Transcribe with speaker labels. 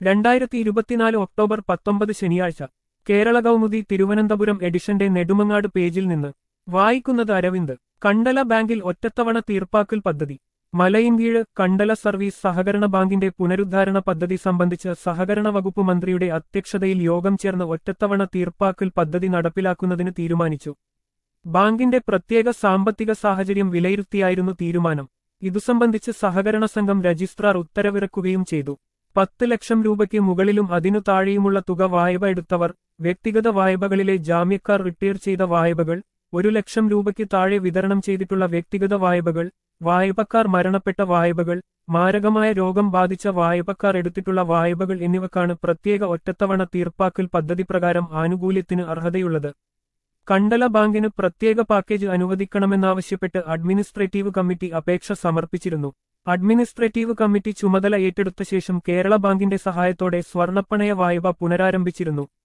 Speaker 1: രണ്ടായിരത്തി ഇരുപത്തിനാല് ഒക്ടോബർ പത്തൊമ്പത് ശനിയാഴ്ച കേരള കൗമുദി തിരുവനന്തപുരം എഡിഷന്റെ നെടുമങ്ങാട് പേജിൽ നിന്ന് വായിക്കുന്നത് അരവിന്ദ് കണ്ടല ബാങ്കിൽ ഒറ്റത്തവണ തീർപ്പാക്കൽ പദ്ധതി മലയിൻകീഴ് കണ്ടല സർവീസ് സഹകരണ ബാങ്കിന്റെ പുനരുദ്ധാരണ പദ്ധതി സംബന്ധിച്ച് സഹകരണ വകുപ്പ് മന്ത്രിയുടെ അധ്യക്ഷതയിൽ യോഗം ചേർന്ന് ഒറ്റത്തവണ തീർപ്പാക്കൽ പദ്ധതി നടപ്പിലാക്കുന്നതിന് തീരുമാനിച്ചു ബാങ്കിന്റെ പ്രത്യേക സാമ്പത്തിക സാഹചര്യം വിലയിരുത്തിയായിരുന്നു തീരുമാനം ഇതു സംബന്ധിച്ച് സഹകരണ സംഘം രജിസ്ട്രാർ ഉത്തരവിറക്കുകയും ചെയ്തു പത്ത് ലക്ഷം രൂപയ്ക്ക് മുകളിലും അതിനു താഴെയുമുള്ള തുക വായ്പ എടുത്തവർ വ്യക്തിഗത വായ്പകളിലെ ജാമ്യക്കാർ റിട്ടയർ ചെയ്ത വായ്പകൾ ഒരു ലക്ഷം രൂപയ്ക്ക് താഴെ വിതരണം ചെയ്തിട്ടുള്ള വ്യക്തിഗത വായ്പകൾ വായ്പക്കാർ മരണപ്പെട്ട വായ്പകൾ മാരകമായ രോഗം ബാധിച്ച വായ്പക്കാർ എടുത്തിട്ടുള്ള വായ്പകൾ എന്നിവക്കാണ് പ്രത്യേക ഒറ്റത്തവണ തീർപ്പാക്കൽ പദ്ധതി പ്രകാരം ആനുകൂല്യത്തിന് അർഹതയുള്ളത് കണ്ടല ബാങ്കിന് പ്രത്യേക പാക്കേജ് അനുവദിക്കണമെന്നാവശ്യപ്പെട്ട് അഡ്മിനിസ്ട്രേറ്റീവ് കമ്മിറ്റി അപേക്ഷ സമർപ്പിച്ചിരുന്നു അഡ്മിനിസ്ട്രേറ്റീവ് കമ്മിറ്റി ചുമതല ഏറ്റെടുത്ത ശേഷം കേരള ബാങ്കിന്റെ സഹായത്തോടെ സ്വർണ്ണപ്പണയ വായ്പ പുനരാരംഭിച്ചിരുന്നു